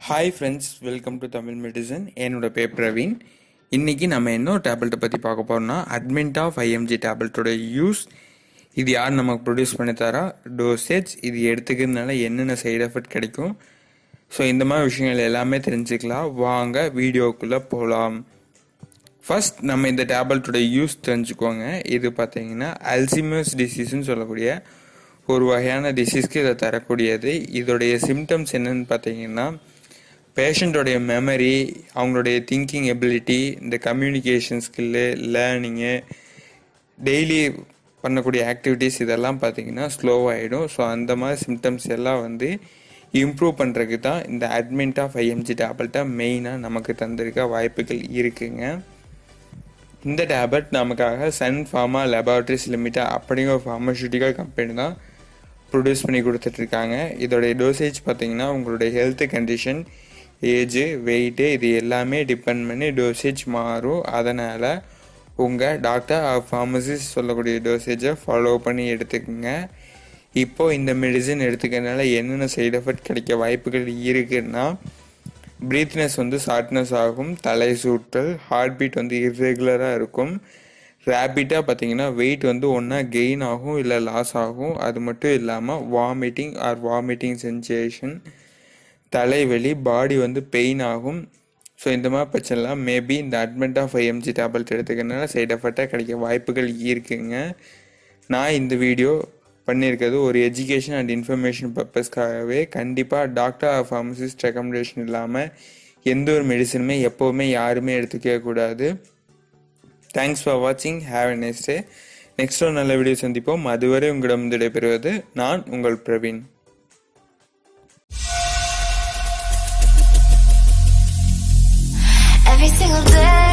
hi friends welcome to Tamil medicine என்னோட பேர் பிரவீன் இன்னைக்கு நம்ம என்ன டேப்லெட்டை பற்றி பார்க்க போறோம்னா அட்மின்ட் ஆஃப் ஐஎம்ஜி டேப்லெட்டோட யூஸ் இது யார் நமக்கு ப்ரொடியூஸ் பண்ணி தரா டோசேஜ் இது எடுத்துக்கிறதுனால என்னென்ன சைடு எஃபெக்ட் கிடைக்கும் ஸோ இந்த மாதிரி விஷயங்கள் எல்லாமே தெரிஞ்சுக்கலாம் வாங்க வீடியோக்குள்ளே போகலாம் ஃபர்ஸ்ட் நம்ம இந்த டேப்லெட்டோட யூஸ் தெரிஞ்சுக்கோங்க இது பார்த்தீங்கன்னா அல்சிமஸ் டிசீஸ்னு சொல்லக்கூடிய ஒரு வகையான டிசீஸ்க்கு இதை தரக்கூடியது இதோடைய சிம்டம்ஸ் என்னன்னு பார்த்தீங்கன்னா பேஷண்ட்டோடைய மெமரி அவங்களுடைய திங்கிங் எபிலிட்டி இந்த கம்யூனிகேஷன் ஸ்கில்லு லேர்னிங்கு டெய்லி பண்ணக்கூடிய ஆக்டிவிட்டீஸ் இதெல்லாம் பார்த்தீங்கன்னா ஸ்லோவாகிடும் ஸோ அந்த மாதிரி சிம்டம்ஸ் எல்லாம் வந்து இம்ப்ரூவ் பண்ணுறதுக்கு தான் இந்த அட்மின்ட் ஆஃப் ஐஎம்ஜி டேப்லெட்டை மெயினாக நமக்கு தந்திருக்க வாய்ப்புகள் இருக்குங்க இந்த டேப்லெட் நமக்காக சன் ஃபார்மா லெபார்ட்ரிஸ் லிமிட்டட் அப்படிங்கிற ஒரு ஃபார்மசூட்டிக்கல் கம்பெனி தான் ப்ரொடியூஸ் பண்ணி கொடுத்துட்ருக்காங்க இதோடைய டோசேஜ் பார்த்தீங்கன்னா உங்களுடைய ஹெல்த் கண்டிஷன் ஏஜு வெயிட்டு இது எல்லாமே டிபெண்ட் பண்ணி டோசேஜ் மாறும் அதனால் உங்கள் டாக்டர் ஃபார்மசிஸ்ட் சொல்லக்கூடிய டோசேஜை ஃபாலோ பண்ணி எடுத்துக்கோங்க இப்போ இந்த மெடிசன் எடுத்துக்கிறதுனால என்னென்ன சைடு எஃபெக்ட் கிடைக்க வாய்ப்புகள் இருக்குன்னா ப்ரீத்னஸ் வந்து ஷார்ட்னஸ் ஆகும் தலை சூட்டல் ஹார்ட் பீட் வந்து இர்ரெகுலராக இருக்கும் ரேபிட்டாக பார்த்தீங்கன்னா வெயிட் வந்து ஒன்றா கெயின் ஆகும் இல்லை லாஸ் ஆகும் அது மட்டும் இல்லாமல் வாமிட்டிங் ஆர் வாமிட்டிங் சென்சேஷன் தலைவலி பாடி வந்து பெயின் ஆகும் ஸோ இந்த மாதிரி பிரச்சனைலாம் மேபி இந்த அட்மெண்ட் ஆஃப் ஐஎம்ஜி டேப்லெட் எடுத்துக்கிறதுனால சைடு எஃபெக்டாக கிடைக்க வாய்ப்புகள் இருக்குங்க நான் இந்த வீடியோ பண்ணியிருக்கிறது ஒரு எஜுகேஷன் அண்ட் இன்ஃபர்மேஷன் பர்பஸ்க்காகவே கண்டிப்பாக டாக்டர் ஃபார்மசிஸ்ட் ரெக்கமெண்டேஷன் இல்லாமல் எந்த ஒரு மெடிசனுமே எப்போவுமே யாருமே எடுத்துக்கவே கூடாது தேங்க்ஸ் ஃபார் வாட்சிங் have a next day next ஒரு நல்ல வீடியோ சந்திப்போம் அதுவரை உங்களிடம் விடைபெறுவது நான் உங்கள் பிரவீன் Every single day